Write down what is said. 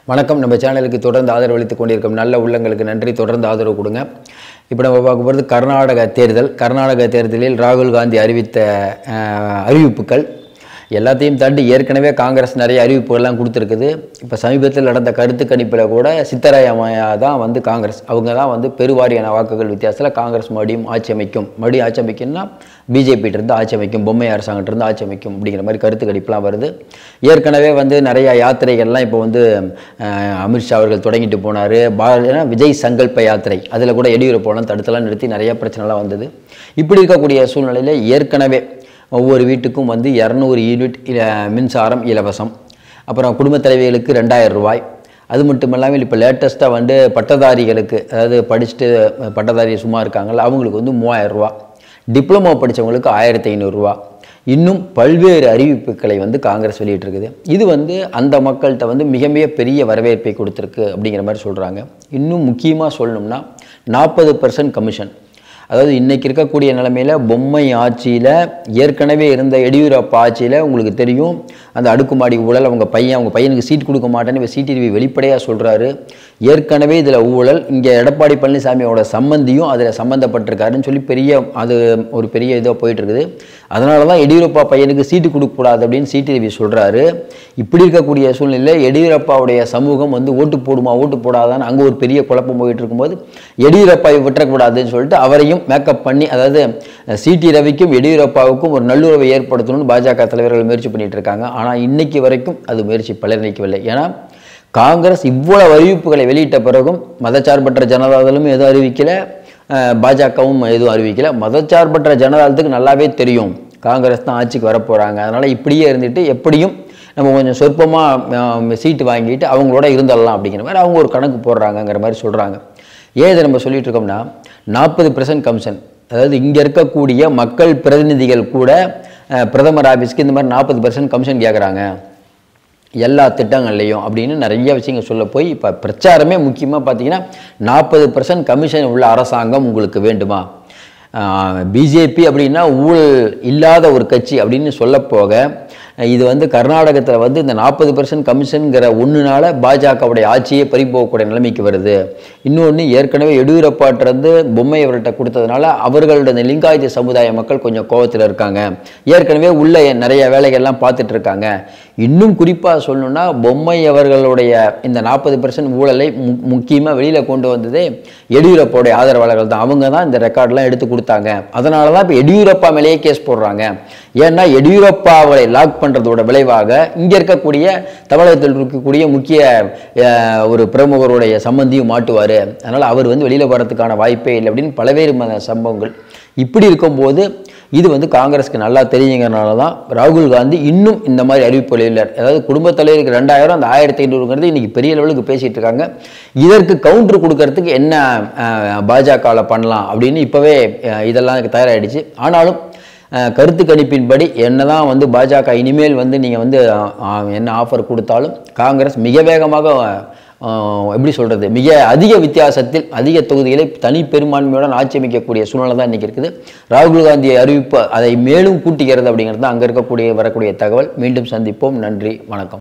வணக்கம் நம்ம சேனலுக்கு தொடர்ந்து ஆதரவு அளித்துக் கொண்டிருக்கும் நல்ல உள்ளங்களுக்கு நன்றி தொடர்ந்து ஆதரவு கொடுங்க இப்போ நம்ம பார்க்க போகிறது கர்நாடக தேர்தல் கர்நாடக தேர்தலில் ராகுல் காந்தி அறிவித்த அஹ், அறிவிப்புகள் எல்லாத்தையும் தாண்டி ஏற்கனவே காங்கிரஸ் நிறைய அறிவிப்புகள்லாம் கொடுத்துருக்குது இப்போ சமீபத்தில் நடந்த கருத்து கணிப்பில் கூட சித்தராமையா தான் வந்து காங்கிரஸ் அவங்க தான் வந்து பெருவாரியான வாக்குகள் வித்தியாசத்தில் காங்கிரஸ் மறுபடியும் ஆட்சி அமைக்கும் மறுபடியும் ஆட்சி அமைக்கும்னா பிஜேபிகிட்ட இருந்து ஆட்சி அமைக்கும் பொம்மை அரசாங்கத்திட்ட இருந்து ஆட்சி அமைக்கும் அப்படிங்கிற மாதிரி கருத்து கணிப்புலாம் வருது ஏற்கனவே வந்து நிறைய யாத்திரைகள்லாம் இப்போ வந்து அஹ், அமித்ஷா அவர்கள் தொடங்கிட்டு போனார் பா ஏன்னா விஜய் சங்கல்ப யாத்திரை அதில் கூட எடியூரப்பாலாம் தடுத்தலாம் நிறுத்தி நிறைய பிரச்சனைலாம் வந்தது இப்படி இருக்கக்கூடிய சூழ்நிலையில் ஏற்கனவே ஒவ்வொரு வீட்டுக்கும் வந்து இரநூறு யூனிட் இல- மின்சாரம் இலவசம் அப்புறம் குடும்பத் தலைவிகளுக்கு ரெண்டாயிரம் ரூபாய் அது மட்டும் இல்லாமல் இப்போ லேட்டஸ்ட்டாக வந்து பட்டதாரிகளுக்கு அதாவது படிச்சுட்டு பட்டதாரி சும்மா இருக்காங்கல்ல அவங்களுக்கு வந்து மூவாயிரம் ரூபா டிப்ளமோ படித்தவங்களுக்கு ஆயிரத்தி ஐநூறுரூவா இன்னும் பல்வேறு அறிவிப்புகளை வந்து காங்கிரஸ் வெளியிட்டிருக்குது இது வந்து அந்த மக்கள்கிட்ட வந்து மிக மிக பெரிய வரவேற்பை கொடுத்துருக்கு அப்படிங்கிற மாதிரி சொல்கிறாங்க இன்னும் முக்கியமாக சொல்லணும்னா நாற்பது பர்சன்ட் கமிஷன் அதாவது இன்னைக்கு இருக்கக்கூடிய நிலைமையில பொம்மை ஆட்சியில் ஏற்கனவே இருந்த எடியூரப்பா ஆட்சியில் உங்களுக்கு தெரியும் அந்த அடுக்குமாடி ஊழல் அவங்க பையன் அவங்க பையனுக்கு சீட் கொடுக்க மாட்டேன்னு இப்போ சிடிவி வெளிப்படையாக சொல்கிறாரு ஏற்கனவே இதில் ஊழல் இங்கே எடப்பாடி பழனிசாமியோட சம்மந்தியும் அதில் சம்மந்தப்பட்டிருக்காருன்னு சொல்லி பெரிய அது ஒரு பெரிய இதாக போயிட்டு இருக்குது அதனால தான் எடியூரப்பா பையனுக்கு சீட்டு கொடுக்கக்கூடாது அப்படின்னு சிடிவி சொல்கிறாரு இப்படி இருக்கக்கூடிய சூழ்நிலையில் எடியூரப்பாவுடைய சமூகம் வந்து ஓட்டு போடுமா ஓட்டு போடாதான்னு அங்கே ஒரு பெரிய குழப்பம் போயிட்டு இருக்கும்போது எடியூரப்பாவை விட்டுறக்கூடாதுன்னு சொல்லிட்டு அவரையும் மேக்கப் பண்ணி அதாவது சிடி ரவிக்கும் எடியூரப்பாவுக்கும் ஒரு நல்லுறவை ஏற்படுத்தணும்னு பாஜக தலைவர்கள் முயற்சி பண்ணிட்டு இருக்காங்க ஆனால் இன்னைக்கு வரைக்கும் அது முயற்சி பலனளிக்கவில்லை ஏன்னா காங்கிரஸ் இவ்வளவு அறிவிப்புகளை வெளியிட்ட பிறகும் மதச்சார்பற்ற ஜனதாதளும் எதுவும் அறிவிக்கல அஹ், பாஜகவும் எதுவும் அறிவிக்கல மதச்சார்பற்ற ஜனதாதளத்துக்கு நல்லாவே தெரியும் காங்கிரஸ் தான் ஆட்சிக்கு வரப்போகிறாங்க அதனால் இப்படியே இருந்துட்டு எப்படியும் நம்ம கொஞ்சம் சொற்பமாக சீட்டு வாங்கிட்டு அவங்களோட இருந்துடலாம் அப்படிங்கிற மாதிரி அவங்க ஒரு கணக்கு போடுறாங்கங்கிற மாதிரி சொல்கிறாங்க ஏன் இதை நம்ம சொல்லிட்டு இருக்கோம்னா நாற்பது பெர்சன்ட் கமிஷன் அதாவது இங்கே இருக்கக்கூடிய மக்கள் பிரதிநிதிகள் கூட அஹ், பிரதமர் ஆஃபீஸ்க்கு இந்த மாதிரி நாற்பது பெர்சன்ட் கமிஷன் கேட்குறாங்க எல்லா திட்டங்கள்லையும் அப்படின்னு நிறைய விஷயங்கள் சொல்ல போய் இப்போ பிரச்சாரமே முக்கியமாக பார்த்தீங்கன்னா நாற்பது பர்சன்ட் கமிஷன் உள்ள அரசாங்கம் உங்களுக்கு வேண்டுமா பிஜேபி அப்படின்னா ஊழல் இல்லாத ஒரு கட்சி அப்படின்னு சொல்ல போக இது வந்து கர்நாடகத்தில் வந்து இந்த நாற்பது பர்சன்ட் கமிஷனுங்கிற ஒன்றுனால பாஜகவுடைய ஆட்சியே பறிபோகக்கூடிய நிலைமைக்கு வருது இன்னொன்று ஏற்கனவே எடியூரப்பாட்டிருந்து பொம்மை அவர்கிட்ட கொடுத்ததுனால அவர்களோட இந்த லிங்காயத்து சமுதாய மக்கள் கொஞ்சம் கோவத்தில் இருக்காங்க ஏற்கனவே உள்ள நிறைய வேலைகள்லாம் பார்த்துட்டு இருக்காங்க இன்னும் குறிப்பாக சொல்லணும்னா பொம்மை அவர்களுடைய இந்த நாற்பது பர்சன்ட் ஊழலை மு முக்கியமாக வெளியில் கொண்டு வந்ததே எடியூரப்பாவுடைய ஆதரவாளர்கள் தான் அவங்க தான் இந்த ரெக்கார்ட்லாம் எடுத்து கொடுத்தாங்க அதனால தான் இப்போ எடியூரப்பா மேலேயே கேஸ் போடுறாங்க ஏன்னா எடியூரப்பாவை லாக் பண்ணுறதோட விளைவாக இங்கே இருக்கக்கூடிய தமிழகத்தில் இருக்கக்கூடிய முக்கிய அஹ், ஒரு பிரமுகருடைய சம்பந்தியும் மாட்டுவார் அதனால் அவர் வந்து வெளியில் வர்றதுக்கான வாய்ப்பே இல்லை அப்படின்னு பல்வேறு ம- சம்பவங்கள் இப்படி இருக்கும்போது இது வந்து காங்கிரஸ்க்கு நல்லா தெரியுங்கிறனால தான் ராகுல் காந்தி இன்னும் இந்த மாதிரி அறிவிப்புகள் இல்லை அதாவது குடும்பத் தலைவருக்கு ரெண்டாயிரம் அந்த ஆயிரத்தி ஐநூறுங்கிறது இன்னைக்கு பெரிய லெவலுக்கு பேசிட்டு இருக்காங்க இதற்கு கவுண்டர் கொடுக்கறதுக்கு என்ன பாஜகவில் பண்ணலாம் அப்படின்னு இப்போவே இதெல்லாம் தயாராகிடுச்சு ஆனாலும் அஹ், கருத்து கணிப்பின்படி என்னதான் வந்து பாஜக இனிமேல் வந்து நீங்கள் வந்து அஹ், அஹ், என்ன ஆஃபர் கொடுத்தாலும் காங்கிரஸ் மிக வேகமாக அஹ், எப்படி சொல்கிறது மிக அதிக வித்தியாசத்தில் அதிக தொகுதிகளை தனி பெரும்பான்மையுடன் ஆட்சி அமைக்கக்கூடிய சூழ்நிலை தான் இன்றைக்கி இருக்குது ராகுல் காந்தி அறிவிப்பு அதை மேலும் கூட்டுகிறது அப்படிங்கிறது தான் அங்கே இருக்கக்கூடிய வரக்கூடிய தகவல் மீண்டும் சந்திப்போம் நன்றி வணக்கம்